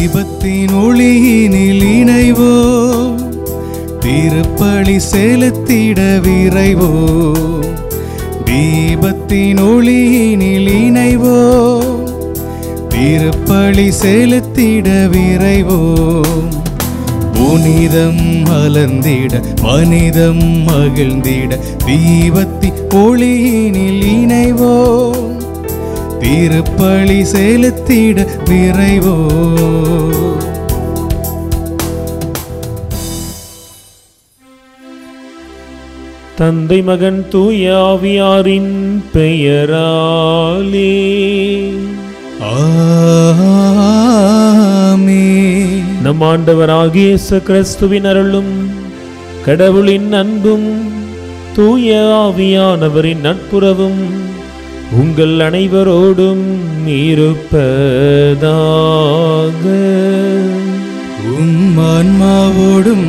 தீபத்தின் ஒளியினில் இணைவோ திருப்பலி செலுத்திட விரைவோ தீபத்தின் ஒளியினில் இணைவோ திருப்பலி செலுத்திட விரைவோ புனிதம் மலர்ந்திட மனிதம் மகிழ்ந்திட தீபத்தி ஒளியினில் இணைவோ திருப்பலி செலுத்திட விரைவோ தந்தை மகன் தூய ஆவியாரின் பெயராலே ஆமே நம் ஆண்டவராகிய இயேசு கிறிஸ்துவின் அருளும் கடவுளின் அன்பும் தூய ஆவியானவரின் நட்புறவும் உங்கள் அனைவரோடும் இருப்பதாக உம் ஆன்மாவோடும்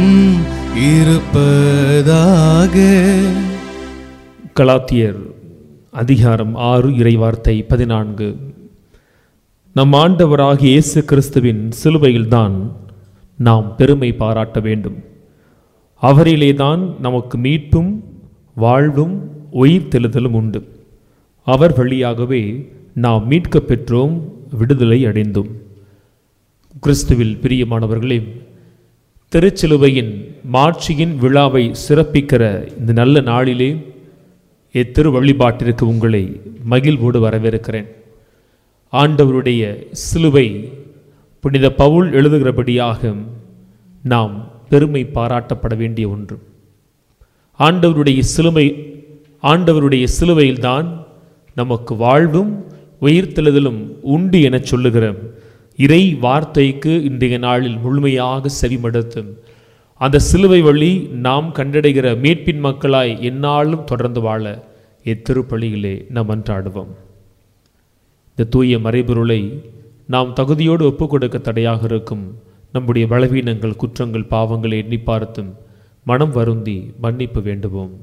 இருப்பதாக கலாத்தியர் அதிகாரம் ஆறு இறைவார்த்தை பதினான்கு நம் ஆண்டவராகிய இயேசு கிறிஸ்துவின் சிலுவையில்தான் நாம் பெருமை பாராட்ட வேண்டும் அவரிலேதான் நமக்கு மீட்பும் வாழ்வும் உயிர்த்தெழுதலும் உண்டு அவர் வழியாகவே நாம் மீட்கப் பெற்றோம் விடுதலை அடைந்தோம் கிறிஸ்துவில் பிரியமானவர்களே திருச்சிலுவையின் மாட்சியின் விழாவை சிறப்பிக்கிற இந்த நல்ல நாளிலே இத்திரு வழிபாட்டிற்கு உங்களை மகிழ்வோடு வரவேற்கிறேன் ஆண்டவருடைய சிலுவை புனித பவுல் எழுதுகிறபடியாக நாம் பெருமை பாராட்டப்பட வேண்டிய ஒன்று ஆண்டவருடைய சிலுவை ஆண்டவருடைய சிலுவையில்தான் நமக்கு வாழ்வும் உயிர்த்தெழுதலும் உண்டு என சொல்லுகிற இறை வார்த்தைக்கு இன்றைய நாளில் முழுமையாக செவிமடுத்தும் அந்த சிலுவை வழி நாம் கண்டடைகிற மீட்பின் மக்களாய் எந்நாளும் தொடர்ந்து வாழ இத்திருப்பலியிலே நாம் அன்றாடுவோம் இந்த தூய மறைபொருளை நாம் தகுதியோடு ஒப்புக் கொடுக்க தடையாக இருக்கும் நம்முடைய பலவீனங்கள் குற்றங்கள் பாவங்களை எண்ணி பார்த்தும் மனம் வருந்தி மன்னிப்பு வேண்டுவோம்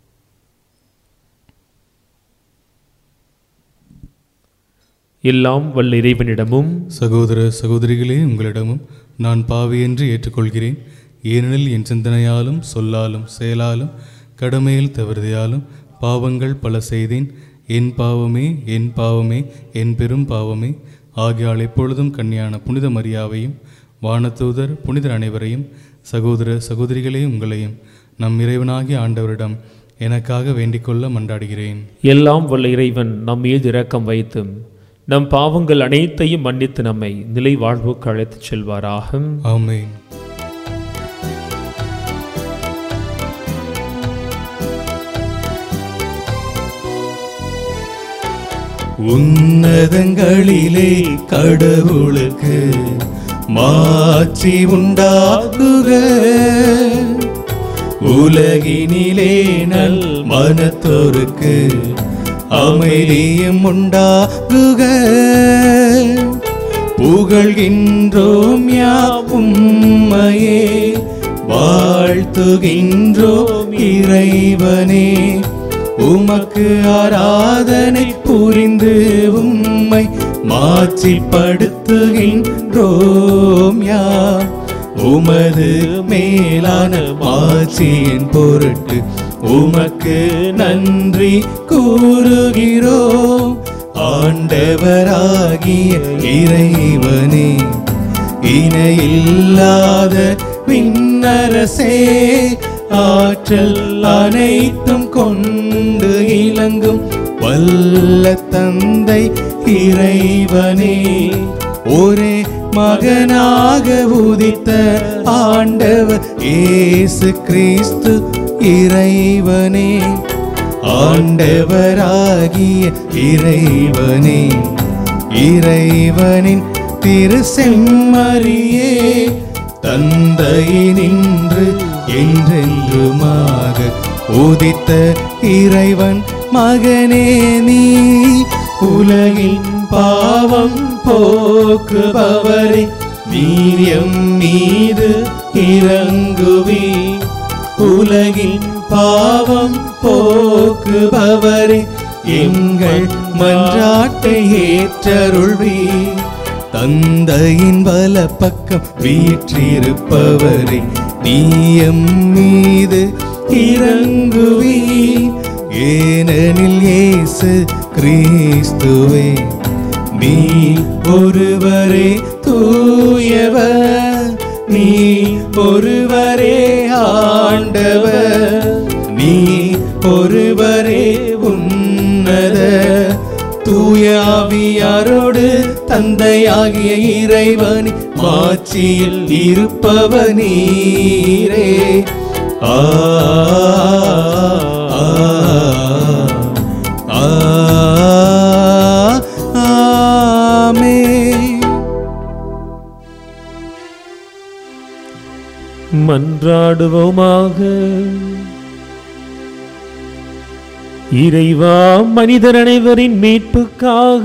எல்லாம் வல்ல இறைவனிடமும் சகோதர சகோதரிகளே உங்களிடமும் நான் பாவி என்று ஏற்றுக்கொள்கிறேன் ஏனெனில் என் சிந்தனையாலும் சொல்லாலும் செயலாலும் கடமையில் தவறுதையாலும் பாவங்கள் பல செய்தேன் என் பாவமே என் பாவமே என் பெரும் பாவமே ஆகியால் எப்பொழுதும் கன்னியான புனித மரியாவையும் வானதூதர் புனிதர் அனைவரையும் சகோதர சகோதரிகளே உங்களையும் நம் இறைவனாகிய ஆண்டவரிடம் எனக்காக வேண்டிக்கொள்ள மன்றாடுகிறேன் எல்லாம் வல்ல இறைவன் நம் மீது இரக்கம் வைத்தும் நம் பாவங்கள் அனைத்தையும் மன்னித்து நம்மை நிலை வாழ்வுக்கு அழைத்துச் செல்வாராக ஆமென் உன்னதங்களிலே கடவுளுக்கு மாட்சி உண்டாகுக உலகினிலே நல் மனத்தோருக்கு அமைதியும் உண்டாகுக புகழ்கின்றோம் யாவும்மையே வாழ்த்துகின்றோம் இறைவனே உமக்கு ஆராதனை புரிந்து உம்மை மாட்சிப்படுத்துகின்றோம் யா உமது மேலான மாட்சியின் பொருட்டு உமக்கு நன்றி கூறுகிறோம் ஆண்டவராகிய இறைவனே இணையில்லாத விண்ணரசே ஆற்றல் அனைத்தும் கொண்டு இலங்கும் வல்ல தந்தை இறைவனே ஒரே மகனாக உதித்த ஆண்டவர் இயேசு கிறிஸ்து இறைவனே ஆண்டவராகிய இறைவனே இறைவனின் திருசெம்மறியே தந்தையினின்று என்றென்றுமாக உதித்த இறைவன் மகனே நீ உலகின் பாவம் போக்குபவரே நீரியம் மீது இறங்குவி உலகின் பாவம் போக்குபவரே எங்கள் மன்றாட்டை ஏற்றருள்வி தந்தையின் வல பக்கம் வீற்றிருப்பவரே நீயம் மீது இறங்குவி ஏனெனில் இயேசு கிறிஸ்துவே நீ ஒருவரே தூயவர் நீ ஒருவரே ஆண்டவர் நீ ஒருவரே உன்னத தூய ஆவியாரோடு தந்தையாகிய இறைவன் மாட்சியில் இருப்பவ நீரே ஆ ஆ, ஆ, ஆமென். மன்றாடுவோமாக இறைவா மனிதர் அனைவரின் மீட்புக்காக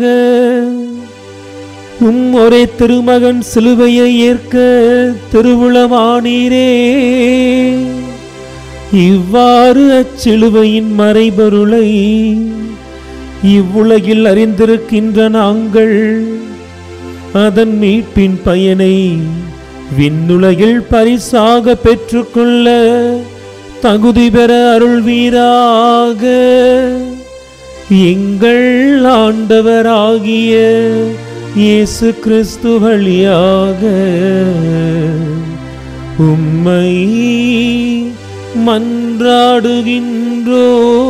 உம் ஒரே திருமகன் சிலுவையை ஏற்க திருவுளமானீரே இவ்வாறு அச்சிலுவையின் மறைபொருளை இவ்வுலகில் அறிந்திருக்கின்ற நாங்கள் அதன் மீட்பின் பயனை விண்ணுலகில் பரிசாக பெற்றுக்கொள்ள தகுதி பெற அருள்வீராக எங்கள் ஆண்டவராகிய இயேசு கிறிஸ்து வழியாக உம்மை மன்றாடுகின்றோ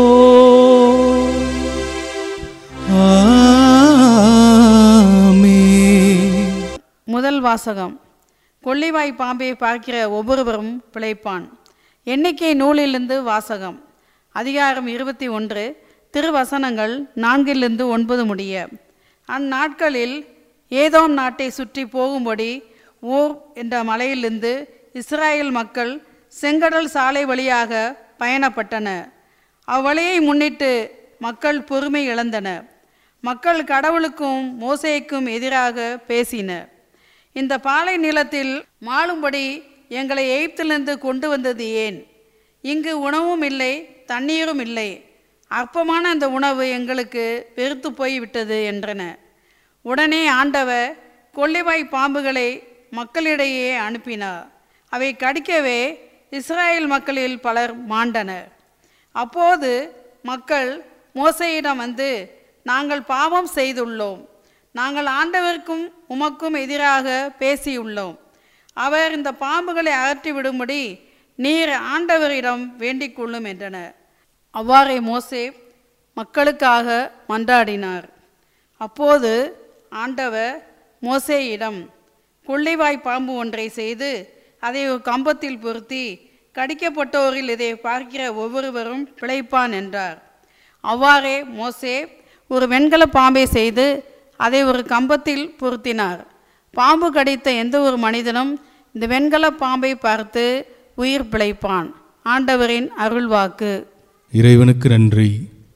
ஆமென். முதல் வாசகம் கொள்ளிவாய் பாம்பை பார்க்கிற ஒவ்வொருவரும் பிழைப்பான் எண்ணிக்கை நூலிலிருந்து வாசகம் அதிகாரம் இருபத்தி ஒன்று திருவசனங்கள் நான்கிலிருந்து ஒன்பது முடிய அந்நாட்களில் ஏதோம் நாட்டை சுற்றி போகும்படி ஓர் என்ற மலையிலிருந்து இஸ்ராயேல் மக்கள் செங்கடல் சாலை வழியாக பயணப்பட்டனர் அவ்வழியை முன்னிட்டு மக்கள் பொறுமை இழந்தனர் மக்கள் கடவுளுக்கும் மோசேக்கும் எதிராக பேசினர் இந்த பாலை நிலத்தில் மாளும்படி எங்களை எகிப்திலிருந்து கொண்டு வந்தது ஏன் இங்கு உணவும் இல்லை தண்ணீரும் இல்லை அற்பமான அந்த உணவு எங்களுக்கு வெறுத்து போய்விட்டது என்றன உடனே ஆண்டவர் கொள்ளிவாய் பாம்புகளை மக்களிடையே அனுப்பினார் அவை கடிக்கவே இஸ்ராயேல் மக்களில் பலர் மாண்டனர் அப்போது மக்கள் மோசையிடம் வந்து நாங்கள் பாவம் செய்துள்ளோம் நாங்கள் ஆண்டவருக்கும் உமக்கும் எதிராக பேசியுள்ளோம் அவர் இந்த பாம்புகளை அகற்றிவிடும்படி நீர் ஆண்டவரிடம் வேண்டிக் கொள்ளும் என்றனர் அவ்வாறே மோசே மக்களுக்காக மன்றாடினார் அப்போது ஆண்டவர் மோசேயிடம் கொள்ளைவாய் பாம்பு ஒன்றை செய்து அதை ஒரு கம்பத்தில் பொருத்தி கடிக்கப்பட்டோரில் இதை பார்க்கிற ஒவ்வொருவரும் பிழைப்பான் என்றார் அவ்வாறே மோசே ஒரு வெண்கல பாம்பை செய்து அதை ஒரு கம்பத்தில் பொருத்தினார் பாம்பு கடித்த எந்த ஒரு மனிதனும் இந்த வெண்கல பாம்பை பார்த்து உயிர் பிழைப்பான் ஆண்டவரின் அருள்வாக்கு இறைவனுக்கு நன்றி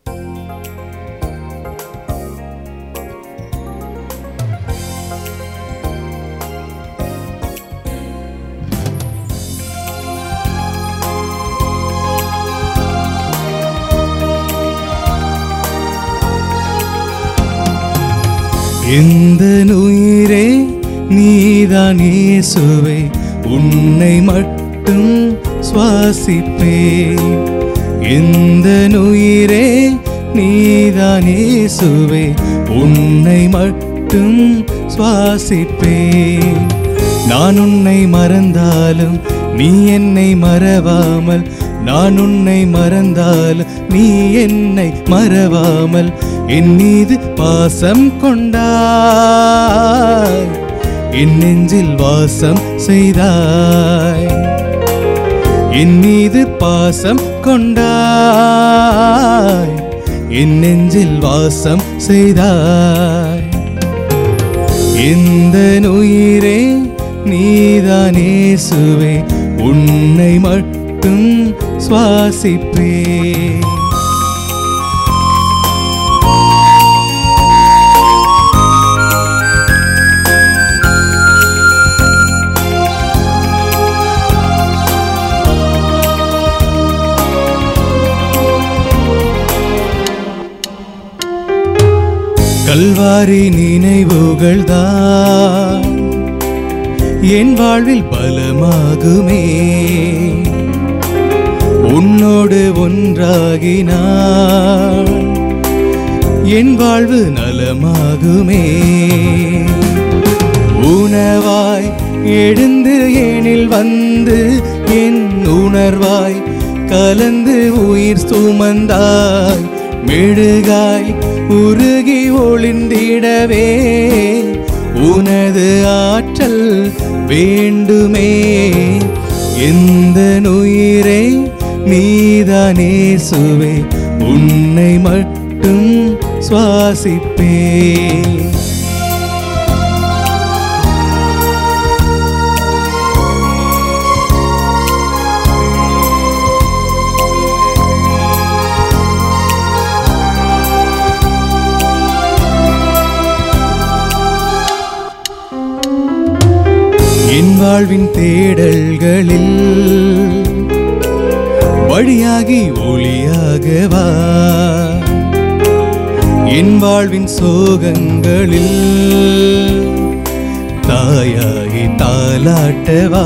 எந்த உயிரே நீதான் இயேசுவே உன்னை மட்டும் சுவாசிப்பேன் எந்த உயிரே நீதான் இயேசுவே உன்னை மட்டும் சுவாசிப்பேன் நான் உன்னை மறந்தாலும் நீ என்னை மறவாமல் நான் உன்னை மறந்தாலும் நீ என்னை மறவாமல் என் மீது பாசம் கொண்டாய் என் நெஞ்சில் வாசம் செய்தாய் என் மீது பாசம் கொண்டாய் என் நெஞ்சில் வாசம் செய்தாய் எந்த உயிரே நீதான் இயேசுவே உன்னை மட்டும் சுவாசிப்பேன் கல்வாரி நினைவுகள் தான் என் வாழ்வில் பலமாகுமே உன்னோடு ஒன்றாகினான் என் வாழ்வு நலமாகுமே உணவாய் எழுந்து எனில் வந்து என் உணர்வாய் கலந்து உயிர் சுமந்தாய் மெழுகாய் உருகி ஒளிந்திடவே உனது ஆற்றல் வேண்டுமே எந்த உயிரே நீதானே சுவே உன்னை மட்டும் சுவாசிப்பே என் வாழ்வின் தேடல்களில் வழியாகி ஒளியாகவா என் வாழ்வின் சோகங்களில் தாயாகி தாலாட்டவா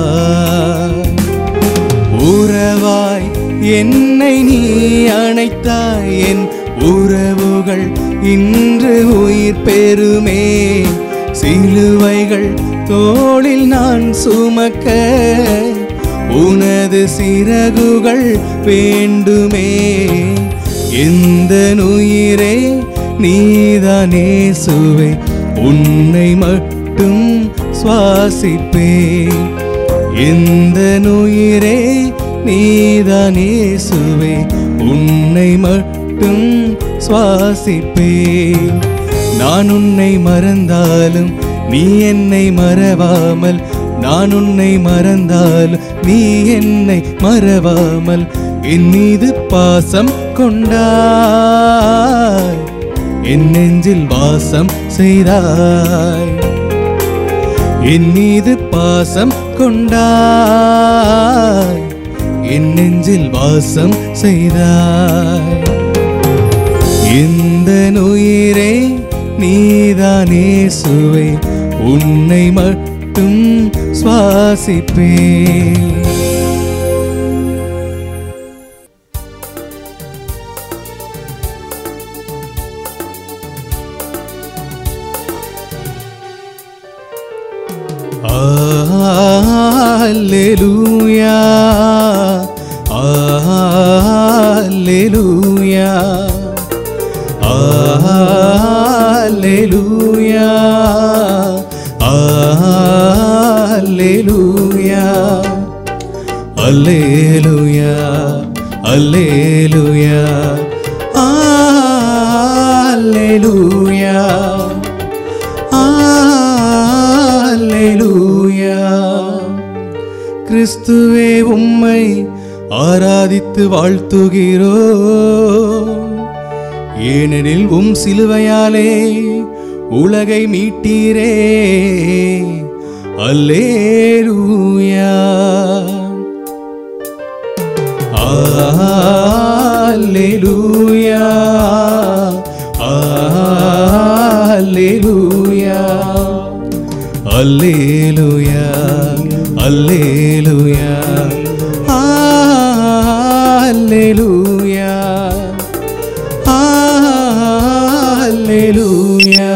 உறவாய் என்னை நீ அணைத்தாய் என் உறவுகள் இன்று உயிர் பெறுமே சிலுவைகள் தோளில் நான் சுமக்க உனது சிறகுகள் வேண்டுமே எந்த உயிரே நீதானே சுவை உன்னை மட்டும் சுவாசிப்பே எந்த உயிரே நீதானே சுவை உன்னை மட்டும் சுவாசிப்பே நான் உன்னை மறந்தாலும் நீ என்னை மறவாமல் நான் உன்னை மறந்தாலும் நீ என்னை மறவாமல் என் மீது பாசம் கொண்டாய் என் நெஞ்சில் வாசம் செய்தாய் என் மீது பாசம் கொண்டாய் என் நெஞ்சில் வாசம் செய்தாய் இந்த உயிரே நீதானே சுவை உன்னை மட்டும் சுவாசிப்பே Alleluia. Alleluia. Alleluia. Alleluia. Alleluia. Alleluia. Alleluia. அல்லேலூயா கிறிஸ்துவே உம்மை ஆராதித்து வாழ்த்துகிறோ ஏனெனில் உம் சிலுவையாலே உலகை மீட்டீரே அல்லேலூயா அல்லேலூயா அல்லேலூயா அல்லேலூயா அல்லேலூயா அல்லேலூயா அல்லேலூயா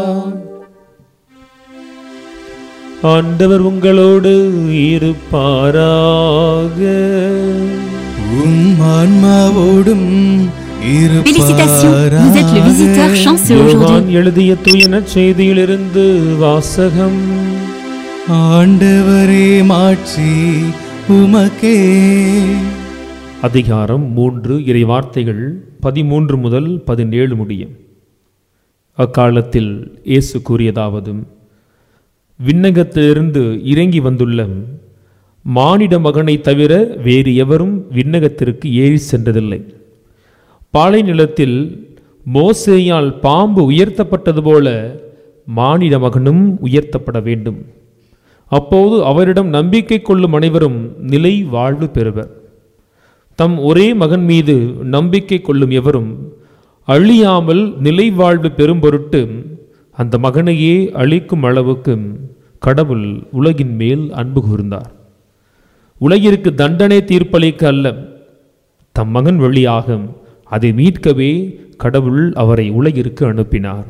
ஆண்டவர் உங்களோடு இருப்பாராக உம் ஆன்மாவோடும் Félicitations, vous êtes le visiteur chanceux aujourd'hui. யோவான் எழுதிய தூயன செய்தியிலிருந்து வாசகம் ஆண்டவரே மாட்சி உமக்கே அதிகாரம் மூன்று இறை வார்த்தைகள் பதிமூன்று முதல் பதினேழு முடியும் அக்காலத்தில் இயேசு கூறியதாவதும் விண்ணகத்திலிருந்து இறங்கி வந்துள்ள மானிட மகனை தவிர வேறு எவரும் விண்ணகத்திற்கு ஏறி சென்றதில்லை பாலை நிலத்தில் மோசேயால் பாம்பு உயர்த்தப்பட்டது போல மானிட மகனும் உயர்த்தப்பட வேண்டும் அப்போது அவரிடம் நம்பிக்கை கொள்ளும் அனைவரும் நிலை வாழ்வு பெறுவர் தம் ஒரே மகன் மீது நம்பிக்கை கொள்ளும் எவரும் அழியாமல் நிலை வாழ்வு பெறும் பொருட்டு அந்த மகனையே அழிக்கும் அளவுக்கு கடவுள் உலகின் மேல் அன்பு கூர்ந்தார் உலகிற்கு தண்டனை தீர்ப்பளிக்க அல்ல தம் மகன் வழியாக அதை மீட்கவே கடவுள் அவரை உலகிற்கு அனுப்பினார்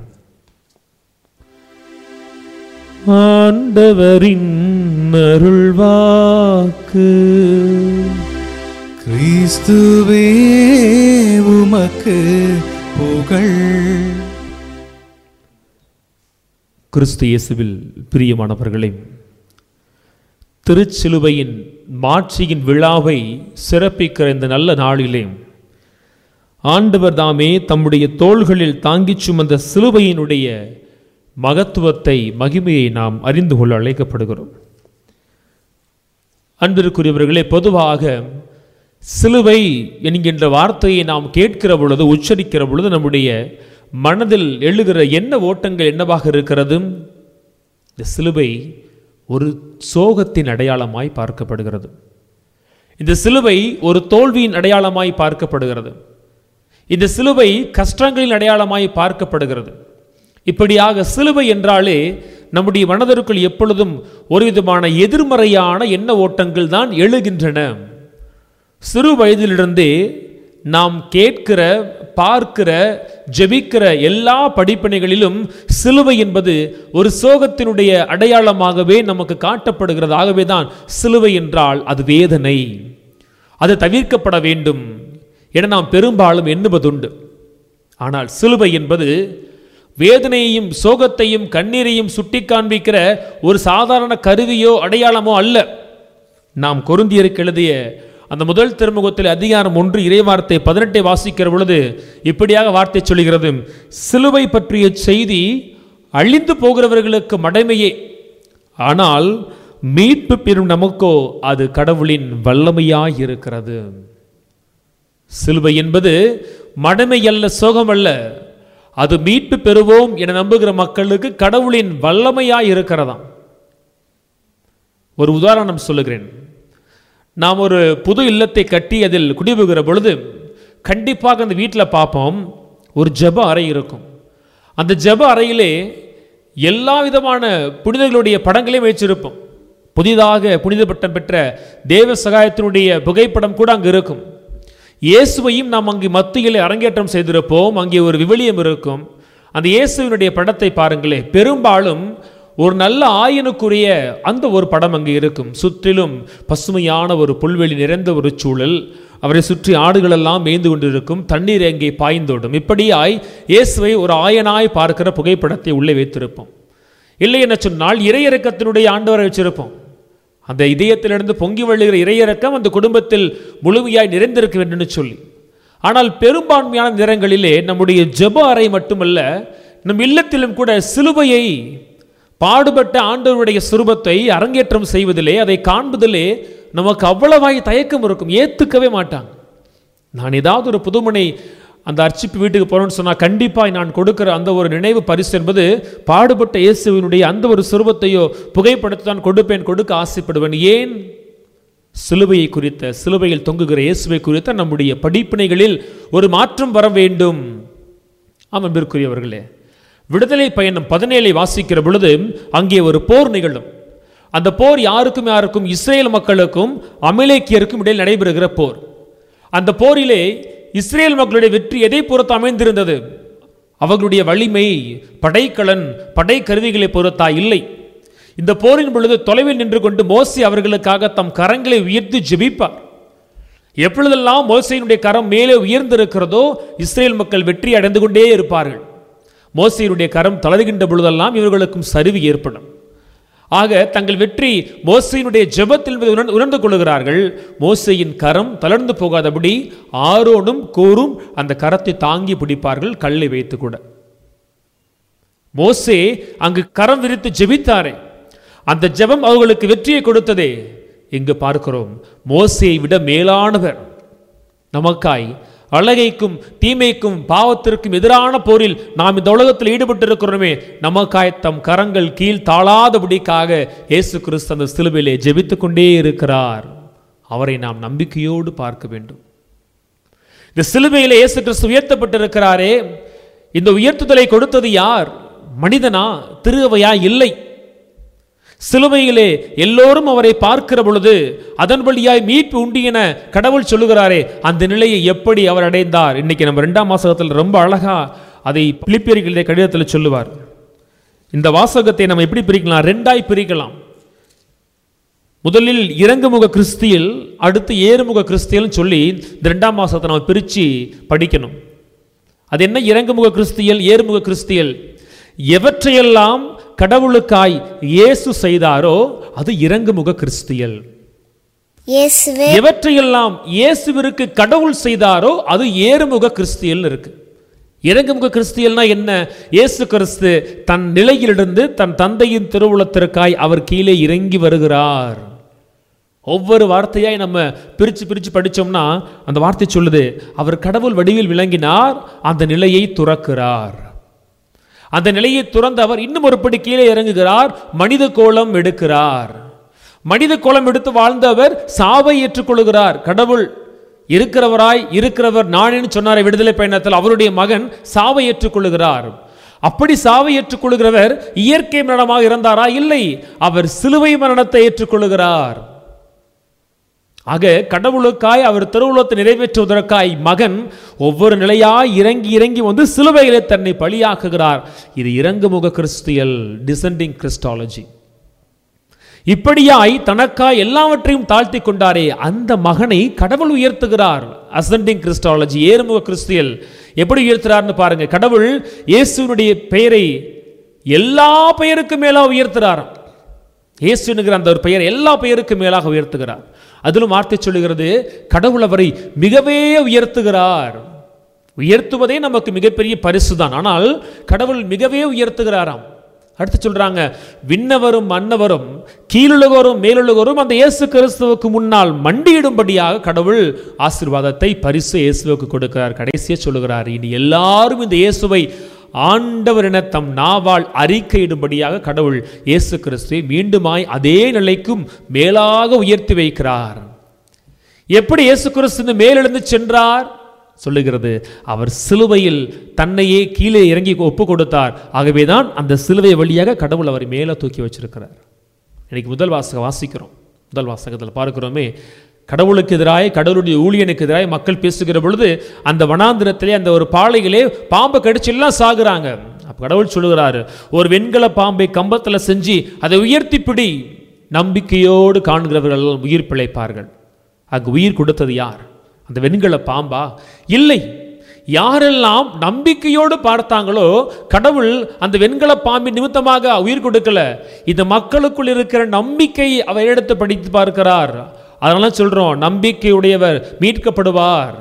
ஆண்டவரின் அருள்வாக்கு கிறிஸ்துவே உமக்கு புகழ் கிறிஸ்து இயேசுவில் பிரியமானவர்களே திருச்சிலுவையின் மாட்சியின் விழாவை சிறப்பிக்கிற இந்த நல்ல நாளிலே ஆண்டவர் தாமே தம்முடைய தோள்களில் தாங்கிச் சுமந்த சிலுவையினுடைய மகத்துவத்தை மகிமையை நாம் அறிந்து கொள்ள அழைக்கப்படுகிறோம் அன்பிற்குரியவர்களே பொதுவாக சிலுவை என்கின்ற வார்த்தையை நாம் கேட்கிற பொழுது உச்சரிக்கிற பொழுது நம்முடைய மனதில் எழுகிற என்ன ஓட்டங்கள் என்னவாக இருக்கிறது இந்த சிலுவை ஒரு சோகத்தின் அடையாளமாய் பார்க்கப்படுகிறது இந்த சிலுவை ஒரு தோல்வியின் அடையாளமாய் பார்க்கப்படுகிறது இந்த சிலுவை கஷ்டங்களின் அடையாளமாய் பார்க்கப்படுகிறது இப்படியாக சிலுவை என்றாலே நம்முடைய மனதிற்குள் எப்பொழுதும் ஒரு விதமான எதிர்மறையான எண்ண ஓட்டங்கள் தான் எழுகின்றன சிறு வயதிலிருந்தே நாம் கேட்கிற பார்க்கிற ஜெபிக்கிற எல்லா படிப்பினைகளிலும் சிலுவை என்பது ஒரு சோகத்தினுடைய அடையாளமாகவே நமக்கு காட்டப்படுகிறது ஆகவே தான் சிலுவை என்றால் அது வேதனை அது தவிர்க்கப்பட வேண்டும் என நாம் பெரும்பாலும் எண்ணுவதுண்டு ஆனால் சிலுவை என்பது வேதனையையும் சோகத்தையும் கண்ணீரையும் சுட்டி காண்பிக்கிற ஒரு சாதாரண கருவியோ அடையாளமோ அல்ல நாம் கொருந்தியருக்கு எழுதிய அந்த முதல் திருமுகத்தில் அதிகாரம் ஒன்று இறைவார்த்தை பதினெட்டை வாசிக்கிற பொழுது இப்படியாக வார்த்தை சொல்கிறது சிலுவை பற்றிய செய்தி அழிந்து போகிறவர்களுக்கு மடமையே ஆனால் மீட்பு பெறும் நமக்கோ அது கடவுளின் வல்லமையாய் இருக்கிறது சிலுவை என்பது மடமை அல்ல சோகம் அல்ல அது மீட்பு பெறுவோம் என நம்புகிற மக்களுக்கு கடவுளின் வல்லமையாய் இருக்கிறதாம் ஒரு உதாரணம் சொல்லுகிறேன் நாம் ஒரு புது இல்லத்தை கட்டி அதில் குடிபுகிற பொழுது கண்டிப்பாக அந்த வீட்டில் பார்ப்போம் ஒரு ஜெப அறை இருக்கும் அந்த ஜெப அறையிலே எல்லா விதமான புனிதர்களுடைய படங்களையும் வச்சிருப்போம் புதிதாக புனித பட்டம் பெற்ற தேவ சகாயத்தினுடைய புகைப்படம் கூட அங்கு இருக்கும் இயேசுவையும் நாம் அங்கு மத்தியில் அரங்கேற்றம் செய்திருப்போம் அங்கே ஒரு விவிலியம் இருக்கும் அந்த இயேசுவினுடைய படத்தை பாருங்களே பெரும்பாலும் ஒரு நல்ல ஆயனுக்குரிய அந்த ஒரு படம் அங்கே இருக்கும் சுற்றிலும் பசுமையான ஒரு புல்வெளி நிறைந்த ஒரு சூழல் அவரை சுற்றி ஆடுகளெல்லாம் மேய்ந்து கொண்டிருக்கும் தண்ணீர் அங்கே பாய்ந்தோடும் இப்படியாய் இயேசுவை ஒரு ஆயனாய் பார்க்கிற புகைப்படத்தை உள்ளே வைத்திருப்போம் இல்லை என்ன சொன்னால் இறையிறக்கத்தினுடைய ஆண்டவரை வச்சிருப்போம் அந்த இதயத்திலிருந்து பொங்கி வழிகிற இறையிறக்கம் அந்த குடும்பத்தில் முழுமையாய் நிறைந்திருக்க வேண்டும் சொல்லி ஆனால் பெரும்பான்மையான நேரங்களிலே நம்முடைய ஜெப அறை மட்டுமல்ல நம் இல்லத்திலும் கூட சிலுவையை பாடுபட்ட ஆண்டவருடைய சுரூபத்தை அரங்கேற்றம் செய்வதிலே அதை காண்பதிலே நமக்கு அவ்வளவாய் தயக்கம் இருக்கும் ஏத்துக்கவே மாட்டாங்க நான் ஏதாவது ஒரு புதுமனை அந்த அர்ச்சிப்பு வீட்டுக்கு போறேன்னு சொன்னால் கண்டிப்பாக நான் கொடுக்கிற அந்த ஒரு நினைவு பரிசு என்பது பாடுபட்ட இயேசுவினுடைய அந்த ஒரு சுரூபத்தையோ புகைப்படத்தை தான் கொடுப்பேன் கொடுக்க ஆசைப்படுவேன் ஏன் சிலுவையை குறித்த சிலுவையில் தொங்குகிற இயேசுவை குறித்த நம்முடைய படிப்பினைகளில் ஒரு மாற்றம் வர வேண்டும் ஆமாம் அன்பிற்குரியவர்களே விடுதலை பயணம் பதினேழை வாசிக்கிற பொழுது அங்கே ஒரு போர் நிகழும் அந்த போர் யாருக்கும் யாருக்கும் இஸ்ரேல் மக்களுக்கும் அமலேக்கியருக்கும் இடையில் நடைபெறுகிற போர் அந்த போரிலே இஸ்ரேல் மக்களுடைய வெற்றி எதை பொறுத்து அமைந்திருந்தது அவர்களுடைய வலிமை படைக்கலன் படை கருவிகளை பொறுத்தா இல்லை இந்த போரின் பொழுது தொலைவில் நின்று கொண்டு மோசி அவர்களுக்காக தம் கரங்களை உயர்த்தி ஜெபிப்பார் எப்பொழுதெல்லாம் மோசையினுடைய கரம் மேலே உயர்ந்திருக்கிறதோ இஸ்ரேல் மக்கள் வெற்றி அடைந்து கொண்டே இருப்பார்கள் மோசையினுடைய கரம் தளர்கின்ற பொழுதெல்லாம் இவர்களுக்கும் சரிவு ஏற்படும் ஆக தங்கள் வெற்றி மோசையினுடைய ஜெபத்தில் மீது உணர்ந்து- உணர்ந்து கொள்கிறார்கள் மோசையின் கரம் தளர்ந்து போகாதபடி ஆரோனும் கோரும் அந்த கரத்தை தாங்கி பிடிப்பார்கள் கல்லை வைத்து கூட மோசே அங்கு கரம் விரித்து ஜெபித்தாரே அந்த ஜெபம் அவர்களுக்கு வெற்றியை கொடுத்ததே இங்கு பார்க்கிறோம் மோசையை விட மேலானவர் நமக்காய் அழகைக்கும் தீமைக்கும் பாவத்திற்கும் எதிரான போரில் நாம் இந்த உலகத்தில் ஈடுபட்டிருக்கிறோமே நமக்காய் தம் கரங்கள் கீழ் தாழாதபடிக்காக இயேசு கிறிஸ்து அந்த சிலுவையிலே ஜெபித்துக் கொண்டே இருக்கிறார் அவரை நாம் நம்பிக்கையோடு பார்க்க வேண்டும் இந்த சிலுவையிலே இயேசு கிறிஸ்து உயர்த்தப்பட்டிருக்கிறாரே இந்த உயர்த்துதலை கொடுத்தது யார் மனிதனா திருவையா இல்லை சிலுவையிலே எல்லோரும் அவரை பார்க்கிற பொழுது அதன் வழியாய் மீட்பு உண்டு என கடவுள் சொல்லுகிறாரே அந்த நிலையை எப்படி அவர் அடைந்தார் இன்னைக்கு நம்ம ரெண்டாம் வாசகத்தில் ரொம்ப அழகா அதை பிலிப்பியர்களுடைய கடிதத்தில் சொல்லுவார் இந்த வாசகத்தை நம்ம எப்படி பிரிக்கலாம் ரெண்டாய் பிரிக்கலாம் முதலில் இறங்குமுக கிறிஸ்தியல் அடுத்து ஏறுமுக கிறிஸ்தியல் சொல்லி இந்த ரெண்டாம் மாசத்தை நம்ம பிரித்து படிக்கணும் அது என்ன இறங்குமுக கிறிஸ்தியல் ஏறுமுக கிறிஸ்தியல் எவற்றையெல்லாம் கடவுளுக்காய் இயேசு செய்தாரோ அது இறங்குமுக கிறிஸ்தியல் இயேசுவே எவற்றையெல்லாம் இயேசுவிற்கு கடவுள் செய்தாரோ அது ஏறுமுக கிறிஸ்தியல் இருக்கு இறங்குமுக கிறிஸ்தியல்னா என்ன இயேசு கிறிஸ்து தன் நிலையிலிருந்து தன் தந்தையின் திருவுளத்திற்காய் அவர் கீழே இறங்கி வருகிறார் ஒவ்வொரு வார்த்தையாய் நம்ம பிரித்து பிரித்து படிச்சோம்னா அந்த வார்த்தை சொல்லுது அவர் கடவுள் வடிவில் விளங்கினார் அந்த நிலையை துறக்கிறார் அந்த நிலையை துறந்து அவர் இன்னும் ஒரு படி கீழே இறங்குகிறார் மனித கோலம் எடுக்கிறார் மனித கோலம் எடுத்து வாழ்ந்தவர் சாவை ஏற்றுக்கொள்கிறார் கடவுள் இருக்கிறவராய் இருக்கிறவர் நானேன்னு சொன்னாரே விடுதலை பயணத்தில் அவருடைய மகன் சாவை ஏற்றுக்கொள்கிறார் அப்படி சாவை ஏற்றுக்கொள்கிறவர் இயற்கை மரணமாக இறந்தாரா இல்லை அவர் சிலுவை மரணத்தை ஏற்றுக்கொள்கிறார் ஆக கடவுளுக்காய் அவர் திருவுளத்தை நிறைவேற்றுவதற்காய் மகன் ஒவ்வொரு நிலையாய் இறங்கி இறங்கி வந்து சிலுவையிலே தன்னை பலியாக்குகிறார் இது இறங்குமுக கிறிஸ்தியல் டிசெண்டிங் கிறிஸ்டாலஜி இப்படியாய் தனக்காய் எல்லாவற்றையும் தாழ்த்தி கொண்டாரே அந்த மகனை கடவுள் உயர்த்துகிறார் அசெண்டிங் கிறிஸ்டாலஜி ஏறுமுக கிறிஸ்தியல் எப்படி உயர்த்துறார்னு பாருங்க கடவுள் இயேசுனுடைய பெயரை எல்லா பெயருக்கும் மேலா உயர்த்துறார் இயேசுனுங்கிற அந்த ஒரு பெயர் எல்லா பெயருக்கும் மேலாக உயர்த்துகிறார் அதிலும் வார்த்தை சொல்லுகிறது கடவுள் அவரை மிகவே உயர்த்துகிறார் உயர்த்துவதே நமக்கு மிகப்பெரிய பரிசு தான் ஆனால் கடவுள் மிகவே உயர்த்துகிறாராம் அடுத்து சொல்றாங்க விண்ணவரும் மன்னவரும் கீழுலகோரும் மேலுலகோரும் அந்த இயேசு கிறிஸ்துவுக்கு முன்னால் மண்டியிடும்படியாக கடவுள் ஆசீர்வாதத்தை பரிசு இயேசுவுக்கு கொடுக்கிறார் கடைசியா சொல்லுகிறார் இனி எல்லாரும் இந்த இயேசுவை ஆண்டவர் என தம் நாவால் அறிக்கையிடும்படியாக கடவுள் இயேசு கிறிஸ்துவை மீண்டுமாய் அதே நிலைக்கும் மேலாக உயர்த்தி வைக்கிறார் எப்படி இயேசு கிறிஸ்து இந்த மேலெழுந்து சென்றார் சொல்லுகிறது அவர் சிலுவையில் தன்னையே கீழே இறங்கி ஒப்பு கொடுத்தார் ஆகவேதான் அந்த சிலுவை வழியாக கடவுள் அவரை மேலே தூக்கி வச்சிருக்கிறார் இன்னைக்கு முதல் வாசகம் வாசிக்கிறோம் முதல் வாசகத்தில் பார்க்கிறோமே கடவுளுக்கு எதிராக கடவுளுடைய ஊழியனுக்கு எதிராக மக்கள் பேசுகிற பொழுது அந்த வனாந்திரத்திலே அந்த ஒரு பாலையிலே பாம்பை கடிச்சு எல்லாம் சாகுறாங்க அப்ப கடவுள் சொல்லுகிறாரு ஒரு வெண்கல பாம்பை கம்பத்தில் செஞ்சு அதை உயர்த்தி பிடி நம்பிக்கையோடு காண்கிறவர்கள் உயிர் பிழைப்பார்கள் அங்கு உயிர் கொடுத்தது யார் அந்த வெண்கல பாம்பா இல்லை யாரெல்லாம் நம்பிக்கையோடு பார்த்தாங்களோ கடவுள் அந்த வெண்கல பாம்பின் நிமித்தமாக உயிர் கொடுக்கல இந்த மக்களுக்குள் இருக்கிற நம்பிக்கை அவர் எடுத்து படித்து பார்க்கிறார் அதனால சொல்றோம் நம்பிக்கையுடையவர் மீட்கப்படுவார்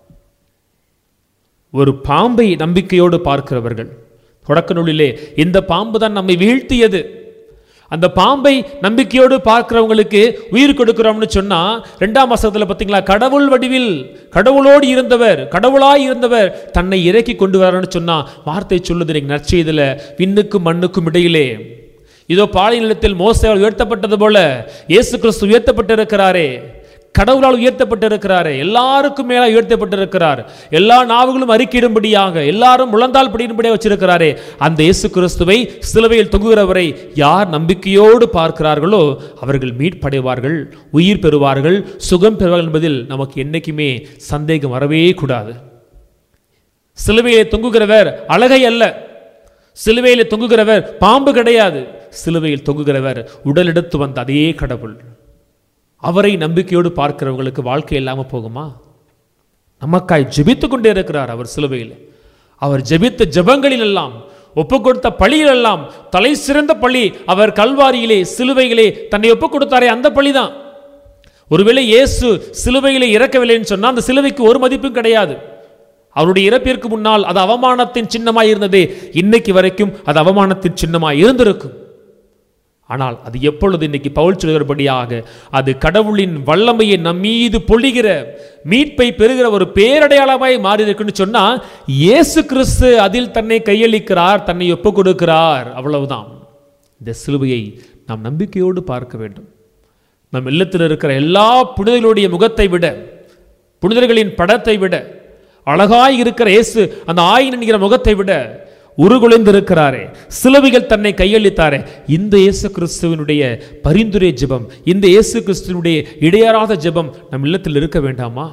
ஒரு பாம்பை நம்பிக்கையோடு பார்க்கிறவர்கள் தொடக்க நூலிலே இந்த பாம்பு தான் நம்மை வீழ்த்தியது அந்த பாம்பை நம்பிக்கையோடு பார்க்கிறவங்களுக்கு உயிர் கொடுக்கிறோம்னு சொன்னா ரெண்டாம் மாசத்துல பார்த்தீங்களா கடவுள் வடிவில் கடவுளோடு இருந்தவர் கடவுளாய் இருந்தவர் தன்னை இறக்கி கொண்டு வரான்னு சொன்னா வார்த்தை சொல்லுது நீங்க நற்செய்தில விண்ணுக்கும் மண்ணுக்கும் இடையிலே இதோ பாலை நிலத்தில் மோசையால் உயர்த்தப்பட்டது போல இயேசு கிறிஸ்து உயர்த்தப்பட்டிருக்கிறாரே கடவுளால் உயர்த்தப்பட்டிருக்கிறாரே எல்லாருக்கும் மேல உயர்த்தப்பட்டிருக்கிறார் எல்லா நாவுகளும் அறிக்கையிடும்படியாக எல்லாரும் முழந்தால் படியும்படியாக வச்சிருக்கிறாரே அந்த இயேசு கிறிஸ்துவை சிலுவையில் தொங்குகிறவரை யார் நம்பிக்கையோடு பார்க்கிறார்களோ அவர்கள் மீட்படைவார்கள் உயிர் பெறுவார்கள் சுகம் பெறுவார்கள் என்பதில் நமக்கு என்னைக்குமே சந்தேகம் வரவே கூடாது சிலுவையை தொங்குகிறவர் அழகை அல்ல சிலுவையில் தொங்குகிறவர் பாம்பு கிடையாது சிலுவையில் தொங்குகிறவர் உடல் எடுத்து வந்த அதே கடவுள் அவரை நம்பிக்கையோடு பார்க்கிறவங்களுக்கு வாழ்க்கை இல்லாமல் போகுமா நமக்காய் ஜெபித்து கொண்டே இருக்கிறார் அவர் சிலுவையில் அவர் ஜெபித்த ஜெபங்களில் எல்லாம் ஒப்பு கொடுத்த பழியிலெல்லாம் தலை சிறந்த பழி அவர் கல்வாரியிலே சிலுவையிலே தன்னை ஒப்பு கொடுத்தாரே அந்த பழிதான் ஒருவேளை இயேசு சிலுவையிலே இறக்கவில்லைன்னு சொன்னா அந்த சிலுவைக்கு ஒரு மதிப்பும் கிடையாது அவருடைய இறப்பிற்கு முன்னால் அது அவமானத்தின் சின்னமாய் இருந்ததே இன்னைக்கு வரைக்கும் அது அவமானத்தின் சின்னமாய் இருந்திருக்கும் ஆனால் அது எப்பொழுது இன்னைக்கு பவுல் சொல்கிறபடியாக அது கடவுளின் வல்லமையை நம் மீது பொழிகிற மீட்பை பெறுகிற ஒரு பேரடையாளமாய் மாறி இருக்குன்னு சொன்னா இயேசு கிறிஸ்து அதில் தன்னை கையளிக்கிறார் தன்னை ஒப்பு கொடுக்கிறார் அவ்வளவுதான் இந்த சிலுவையை நாம் நம்பிக்கையோடு பார்க்க வேண்டும் நம் இல்லத்தில் இருக்கிற எல்லா புனிதர்களுடைய முகத்தை விட புனிதர்களின் படத்தை விட அழகாய் இருக்கிற இயேசு அந்த ஆயின் என்கிற முகத்தை விட உருகுலைந்து இருக்கிறாரே சிலுவைகள் தன்னை கையளித்தாரே இந்த இயேசு கிறிஸ்துவனுடைய பரிந்துரை ஜெபம் இந்த இயேசு கிறிஸ்துவனுடைய இடையறாத ஜெபம் நம் இல்லத்தில் இருக்க வேண்டாமா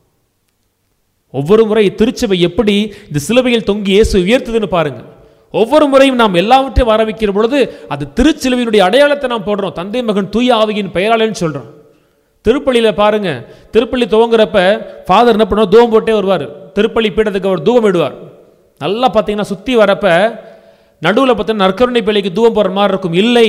ஒவ்வொரு முறை திருச்சபை எப்படி இந்த சிலுவையில் தொங்கி இயேசு உயர்த்துதுன்னு பாருங்க ஒவ்வொரு முறையும் நாம் எல்லாவற்றையும் வர வைக்கிற பொழுது அது திருச்சிலுவையினுடைய அடையாளத்தை நாம் போடுறோம் தந்தை மகன் தூய ஆவியின் பெயராளன்னு சொல்றோம் திருப்பள்ளியில் பாருங்க திருப்பள்ளி துவங்குறப்ப ஃபாதர் என்ன பண்ணுவார் தூவம் போட்டே வருவார் திருப்பள்ளி பீடத்துக்கு அவர் தூவம் விடுவார் நல்லா பார்த்தீங்கன்னா சுற்றி வரப்ப நடுவில் பார்த்தீங்கன்னா நற்கருணை பேழைக்கு தூவம் போடுற மாதிரி இருக்கும் இல்லை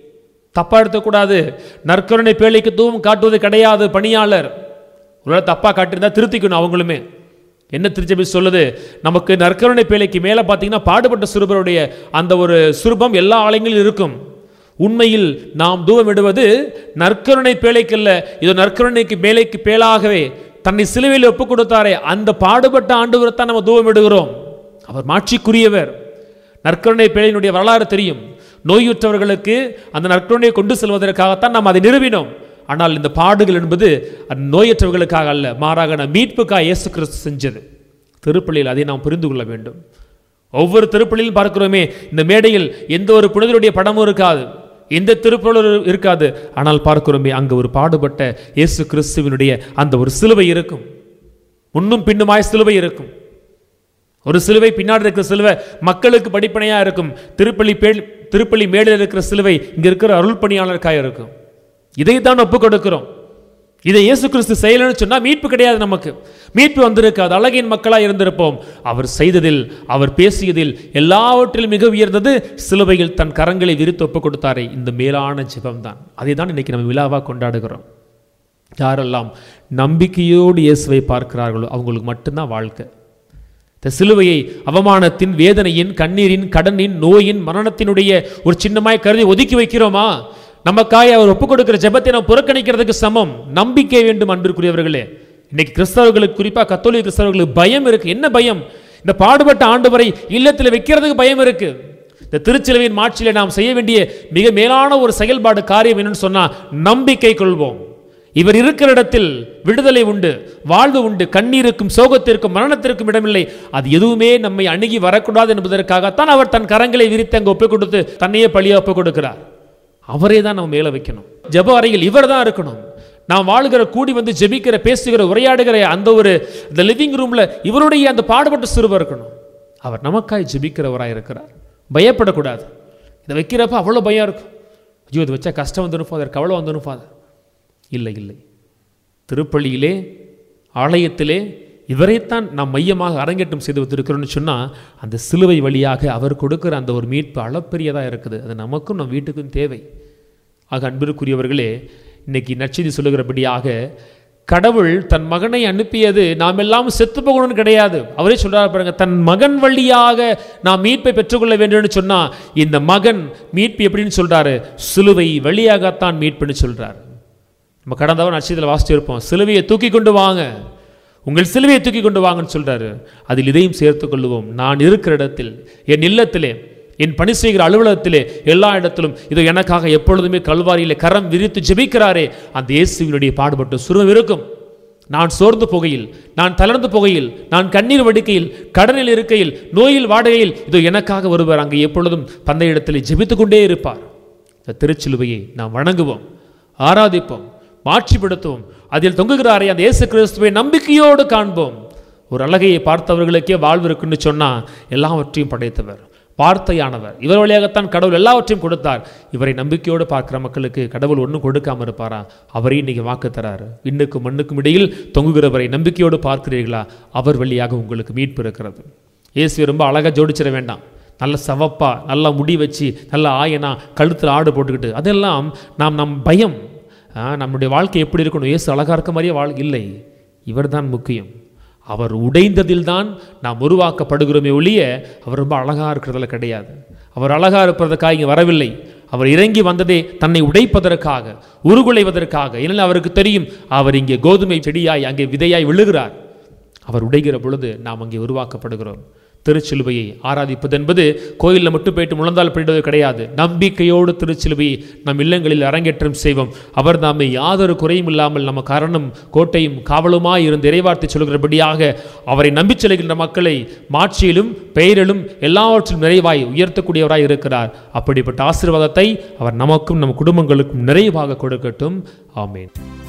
தப்பா எடுத்துக்கூடாது நற்கருணை பேழைக்கு தூவம் காட்டுவது கிடையாது பணியாளர் ஒருவேளை தப்பா காட்டியிருந்தா திருத்திக்கணும் அவங்களுமே என்ன திருச்சபை சொல்லுது நமக்கு நற்கருணை பேழைக்கு மேலே பார்த்தீங்கன்னா பாடுபட்ட சிறுபருடைய அந்த ஒரு சுரூபம் எல்லா ஆலயங்களிலும் இருக்கும் உண்மையில் நாம் தூவம் விடுவது நற்கருணை பேழைக்கல்ல இது நற்கருணைக்கு மேலைக்கு பேலாகவே தன்னை சிலுவையில் ஒப்புக் கொடுத்தாரே அந்த பாடுபட்ட ஆண்டவரைத்தான் நம்ம தூவம் விடுகிறோம் அவர் மாட்சிக்குரியவர் நற்கருணை பேழையினுடைய வரலாறு தெரியும் நோயுற்றவர்களுக்கு அந்த நற்கருணையை கொண்டு செல்வதற்காகத்தான் நாம் அதை நிறுவினோம் ஆனால் இந்த பாடுகள் என்பது அது நோயற்றவர்களுக்காக அல்ல மாறாக நம் மீட்புக்காக இயேசு கிறிஸ்து செஞ்சது திருப்பள்ளியில் அதை நாம் புரிந்து கொள்ள வேண்டும் ஒவ்வொரு திருப்பள்ளியிலும் பார்க்கிறோமே இந்த மேடையில் எந்த ஒரு புனிதருடைய படமும் இருக்காது எந்த திருப்பலரும் இருக்காது ஆனால் பார்க்கிறோமே அங்கு ஒரு பாடுபட்ட இயேசு கிறிஸ்துவினுடைய அந்த ஒரு சிலுவை இருக்கும் முன்னும் பின்னுமாய் சிலுவை இருக்கும் ஒரு சிலுவை பின்னாடி இருக்கிற சிலுவை மக்களுக்கு படிப்பனையா இருக்கும் திருப்பள்ளி பேல் திருப்பள்ளி மேடையில் இருக்கிற சிலுவை இங்க இருக்கிற அருள் பணியாளருக்காக இருக்கும் இதைத்தான் ஒப்பு கொடுக்கிறோம் இதை இயேசு கிறிஸ்து செய்யலன்னு சொன்னா மீட்பு கிடையாது நமக்கு மீட்பு வந்திருக்காது அழகின் மக்களாக இருந்திருப்போம் அவர் செய்ததில் அவர் பேசியதில் எல்லாவற்றிலும் மிக உயர்ந்தது சிலுவையில் தன் கரங்களை விரித்து ஒப்பு கொடுத்தாரே இந்த மேலான ஜெபம் தான் அதை தான் இன்னைக்கு நம்ம விழாவாக கொண்டாடுகிறோம் யாரெல்லாம் நம்பிக்கையோடு இயேசுவை பார்க்கிறார்களோ அவங்களுக்கு மட்டும்தான் வாழ்க்கை இந்த சிலுவையை அவமானத்தின் வேதனையின் கண்ணீரின் கடனின் நோயின் மரணத்தினுடைய ஒரு சின்னமாய் கருதி ஒதுக்கி வைக்கிறோமா நமக்காய் அவர் ஒப்புக் கொடுக்கிற ஜெபத்தை நாம் புறக்கணிக்கிறதுக்கு சமம் நம்பிக்கை வேண்டும் அன்பிற்குரியவர்களே இன்னைக்கு கிறிஸ்தவர்களுக்கு குறிப்பா கத்தோலிக்க கிறிஸ்தவர்களுக்கு பயம் இருக்கு என்ன பயம் இந்த பாடுபட்ட ஆண்டவரை இல்லத்தில் வைக்கிறதுக்கு பயம் இருக்கு இந்த திருச்சிலுவையின் மாட்சியில நாம் செய்ய வேண்டிய மிக மேலான ஒரு செயல்பாடு காரியம் என்னன்னு சொன்னா நம்பிக்கை கொள்வோம் இவர் இருக்கிற இடத்தில் விடுதலை உண்டு வாழ்வு உண்டு கண்ணீருக்கும் சோகத்திற்கும் மரணத்திற்கும் இடமில்லை அது எதுவுமே நம்மை அணுகி வரக்கூடாது என்பதற்காகத்தான் அவர் தன் கரங்களை விரித்து அங்கு ஒப்புக் கொடுத்து தன்னையே பழிய ஒப்புக் கொடுக்கிறார் அவரே தான் நம்ம மேலே வைக்கணும் ஜெப அறையில் இவர் தான் இருக்கணும் நாம் வாழுகிற கூடி வந்து ஜெபிக்கிற பேசுகிற உரையாடுகிற அந்த ஒரு இந்த லிவிங் ரூம்ல இவருடைய அந்த பாடுபட்ட சிறுவர் இருக்கணும் அவர் நமக்காய் ஜெபிக்கிறவராக இருக்கிறார் பயப்படக்கூடாது இதை வைக்கிறப்ப அவ்வளோ பயம் இருக்கும் ஐயோ இது வச்சா கஷ்டம் வந்துடும் ஃபாதர் கவலை வந்துடும் ஃபாதர் இல்லை இல்லை திருப்பள்ளியிலே ஆலயத்திலே இவரைத்தான் நாம் மையமாக அரங்கேற்றம் செய்து வைத்திருக்கிறோம்னு சொன்னால் அந்த சிலுவை வழியாக அவர் கொடுக்கிற அந்த ஒரு மீட்பு அளப்பெரியதாக இருக்குது அது நமக்கும் நம் வீட்டுக்கும் தேவை ஆக அன்பிற்குரியவர்களே இன்னைக்கு நச்செய்தி சொல்லுகிறபடியாக கடவுள் தன் மகனை அனுப்பியது நாம் எல்லாம் செத்து போகணும்னு கிடையாது அவரே சொல்றாரு பாருங்க தன் மகன் வழியாக நாம் மீட்பை பெற்றுக்கொள்ள வேண்டும்னு சொன்னா இந்த மகன் மீட்பு எப்படின்னு சொல்றாரு சிலுவை வழியாகத்தான் மீட்புன்னு சொல்றாரு நம்ம கடந்த வாரம் நட்சத்திரத்தில் வாசித்து இருப்போம் சிலுவையை தூக்கி கொண்டு வாங்க உங்கள் சிலுவையை தூக்கி கொண்டு வாங்கன்னு சொல்றாரு அதில் இதையும் சேர்த்துக் கொள்ளுவோம் நான் இருக்கிற இடத்தில் என் இல்லத்திலே என் பணி செய்கிற அலுவலகத்திலே எல்லா இடத்திலும் இது எனக்காக எப்பொழுதுமே கல்வாரியிலே கரம் விரித்து ஜெபிக்கிறாரே அந்த இயேசுவினுடைய பாடுபட்ட சுரம் இருக்கும் நான் சோர்ந்து போகையில் நான் தளர்ந்து போகையில் நான் கண்ணீர் வடிக்கையில் கடனில் இருக்கையில் நோயில் வாடகையில் இதோ எனக்காக ஒருவர் அங்கே எப்பொழுதும் பந்த இடத்திலே ஜெபித்துக் கொண்டே இருப்பார் இந்த திருச்சிலுவையை நாம் வணங்குவோம் ஆராதிப்போம் மாட்சிப்படுத்துவோம் அதில் தொங்குகிறாரே அந்த இயேசு கிறிஸ்துவை நம்பிக்கையோடு காண்போம் ஒரு அழகையை பார்த்தவர்களுக்கே வாழ்வு இருக்குன்னு சொன்னா எல்லாவற்றையும் படைத்தவர் வார்த்தையானவர் இவர் வழியாகத்தான் கடவுள் எல்லாவற்றையும் கொடுத்தார் இவரை நம்பிக்கையோடு பார்க்கிற மக்களுக்கு கடவுள் ஒன்றும் கொடுக்காம இருப்பாரா அவரே இன்னைக்கு வாக்கு தராரு விண்ணுக்கும் மண்ணுக்கும் இடையில் தொங்குகிறவரை நம்பிக்கையோடு பார்க்கிறீர்களா அவர் வழியாக உங்களுக்கு மீட்பு இருக்கிறது இயேசுவை ரொம்ப அழகாக ஜோடிச்சிட வேண்டாம் நல்ல சவப்பா நல்லா முடி வச்சு நல்ல ஆயனா கழுத்தில் ஆடு போட்டுக்கிட்டு அதெல்லாம் நாம் நம் பயம் ஆ, நம்முடைய வாழ்க்கை எப்படி இருக்கணும் இயேசு அழகா இருக்க மாதிரியே வாழ் இல்லை இவர்தான் முக்கியம் அவர் உடைந்ததில்தான் நாம் உருவாக்கப்படுகிறோமே ஒழிய அவர் ரொம்ப அழகா இருக்கிறதுல கிடையாது அவர் அழகா இருப்பதற்காக இங்கே வரவில்லை அவர் இறங்கி வந்ததே தன்னை உடைப்பதற்காக உருகுலைவதற்காக ஏனெனில் அவருக்கு தெரியும் அவர் இங்கே கோதுமை செடியாய் அங்கே விதையாய் விழுகிறார் அவர் உடைகிற பொழுது நாம் அங்கே உருவாக்கப்படுகிறோம் திருச்சிலுவையை ஆராதிப்பது என்பது கோயிலில் மட்டும் போயிட்டு முழந்தால் படிடுவது கிடையாது நம்பிக்கையோடு திருச்சிலுவையை நம் இல்லங்களில் அரங்கேற்றம் செய்வோம் அவர் நாமை யாதொரு குறையும் இல்லாமல் நம்ம காரணம் கோட்டையும் காவலுமாய் இருந்து இறைவார்த்தை சொல்கிறபடியாக அவரை நம்பிச் செல்கின்ற மக்களை மாட்சியிலும் பெயரிலும் எல்லாவற்றிலும் நிறைவாய் உயர்த்தக்கூடியவராய் இருக்கிறார் அப்படிப்பட்ட ஆசீர்வாதத்தை அவர் நமக்கும் நம் குடும்பங்களுக்கும் நிறைவாக கொடுக்கட்டும் ஆமேன்